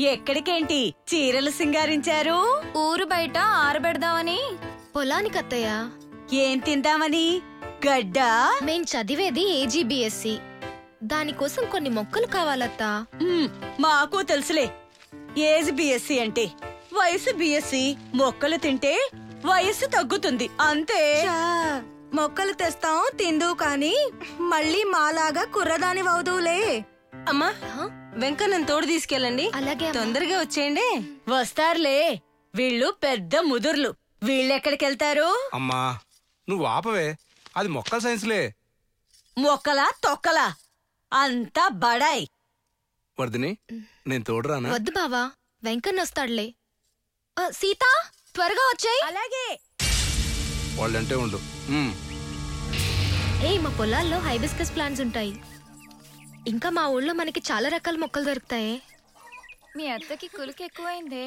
ఎక్కడికేంటి చీరలు సింగారించారు ఊరు బయట ఆరబెడదామని పొలానికి అత్తయ్య ఏం తిందామని గడ్డా మేం చదివేది ఏజీబీఎస్సి దానికోసం కొన్ని మొక్కలు కావాలత్తా మ్, మాకు తెలుసులే ఏజ్ బిఎస్సి అంటే వయసు బిఎస్సి మొక్కలు తింటే వయసు తగ్గుతుంది అంతే మొక్కలు తెస్తాం తిందు కాని మళ్ళీ మాలాగా కుర్రదాని వవుదువులే అమ్మా వెంకన్నను తోడు తీసుకెళ్ళండి అలాగే అమ్మా. తొందరగా వచ్చేయండి వస్తారులే వీళ్ళు పెద్ద ముదుర్లు వీళ్ళెక్కడికెళ్తారు అమ్మా నువ్వు ఆపవే అది మొక్కల సైన్స్లే మొక్కలా తొక్కలా అంతా బడాయ్ వర్దిని నేను తోడురానా వద్దు బావా వెంకన్న వస్తాడులే ఆ, సీత త్వరగా వచ్చాయి అలాగే వాళ్ళంటే ఉండు ఉమ్. ఏ మా పొలాల్లో హైబిస్కస్ ప్లాంట్స్ ఉంటాయి ఇంకా మా ఊళ్ళో మనకి చాలా రకాల మొక్కలు దొరుకుతాయి మీ అత్తకి కులికి ఎక్కువైందే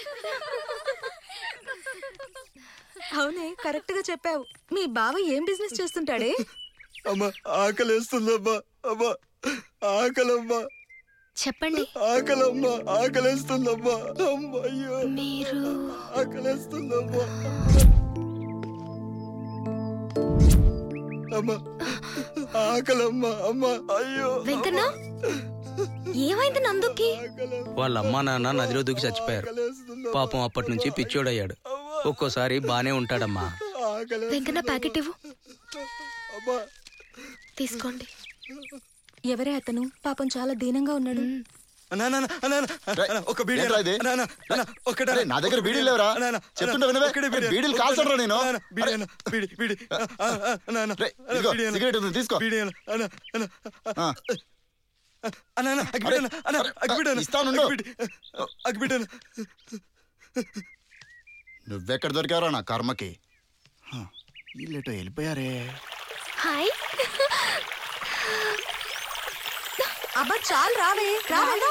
అవునే కరెక్ట్ గా చెప్పావు మీ బావ ఏం బిజినెస్ చేస్తుంటాడే అమ్మా ఆకలేస్తుందమ్మా అమ్మా ఆకలమ్మా చెప్పండి ఆకలమ్మా ఆకలేస్తుందమ్మా అమ్మా అయ్యో మీరు ఆకలేస్తుందమ్మా అమ్మా ఆకలమ్మా అమ్మా అయ్యో వెంకన్న ఏమైంది నందుకి ఆకలమ్మా వాళ్ళ అమ్మా నాన్న నదిలో దూకి చచ్చిపోయారు ఆకలేస్తుందమ్మా పాపం అప్పటి నుంచి పిచ్చోడయ్యాడు ఒక్కోసారి బానే ఉంటాడమ్మా ఆకలే వెంకన్న ప్యాకెట్ ఇవ్వు అమ్మా తీసుకోండి ఎవరే అతను పాపం చాలా దీనంగా ఉన్నాడు అన్నా, అన్నా, అన్నా, అన్నా, అన్నా, అన్నా, ఒక బీడీ ఏంట్రా ఇది? అన్నా, అన్నా, అన్నా, ఒక్కటే అరే, నా దగ్గర బీడీలు లేవురా? అన్నా, అన్నా, చెప్తుంటే అన్నా, వినవే? ఒక్కటే బీడీ, బీడీలు ఒక్కటే కాల్చనురా నేను? అన్నా, అన్నా, బీడీ అన్నా, బీడీ, బీడీ. ఆ, ఆ, ఆ, అన్నా, అన్నా, రే, అన్నా, ఇదిగో, బీడీ అన్నా. సిగరెట్ ఉంది, తీసుకో. బీడీ అన్నా, అన్నా, అన్నా, ఆ, అన్నా, అన్నా, అగ్గిపెట్టు అన్నా, అన్నా, అరే, అగ్గిపెట్టు అన్నా, ఇస్తానుండు. అగ్గిపెట్టు, అగ్గిపెట్టు అన్నా. నువ్వెక్కడ దొరికావురా నా కర్మకి హ, వీళ్ళేటో వెళ్ళిపోయారే హాయ్ అబ్బా చాలు రావే రావే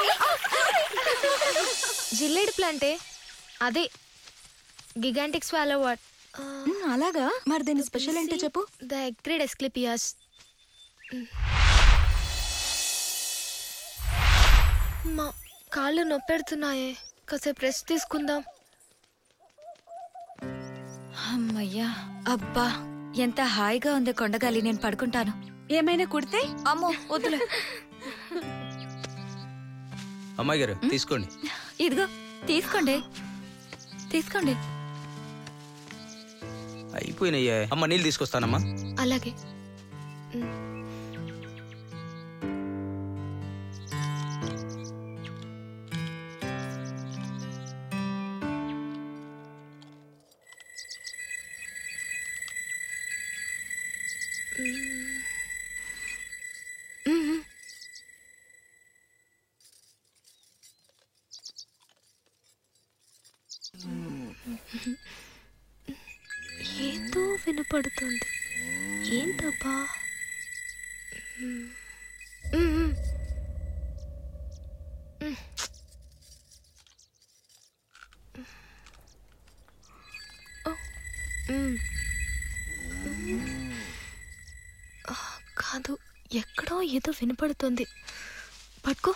జిల్లేడు ప్లాంటే అదే గిగాంటిక్ స్వాలో వాట్ ఉమ్, అలాగా మరి దీని స్పెషల్ ఏంటో చెప్పు ద ఎగ్రేడ్ ఎస్క్లిపియాస్ మా కాళ్ళు నొప్పెడుతున్నాయే కాసేపు రెస్ట్ తీసుకుందాం అమ్మయ్యా అబ్బా ఎంత హాయిగా ఉంది కొండగాలి నేను పడుకుంటాను ఏమైనా కుడితే అమ్మో వద్దులే అమ్మాయి గారు తీసుకోండి ఇదిగో తీసుకోండి తీసుకోండి అయిపోయినాయే అమ్మ నీళ్ళు తీసుకొస్తానమ్మా అలాగే ఏదో వినపడుతుంది ఏంటబ్బా మ్మ్. మ్మ్. మ్మ్. ఓ. మ్మ్. ఆ, కాదు ఎక్కడో ఏదో వినపడుతుంది పట్టుకో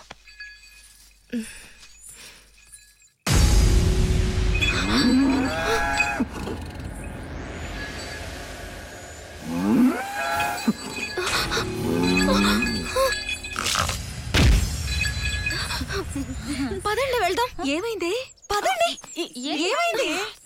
పదండి వెళ్దాం ఏమైంది పదండి ఏమైంది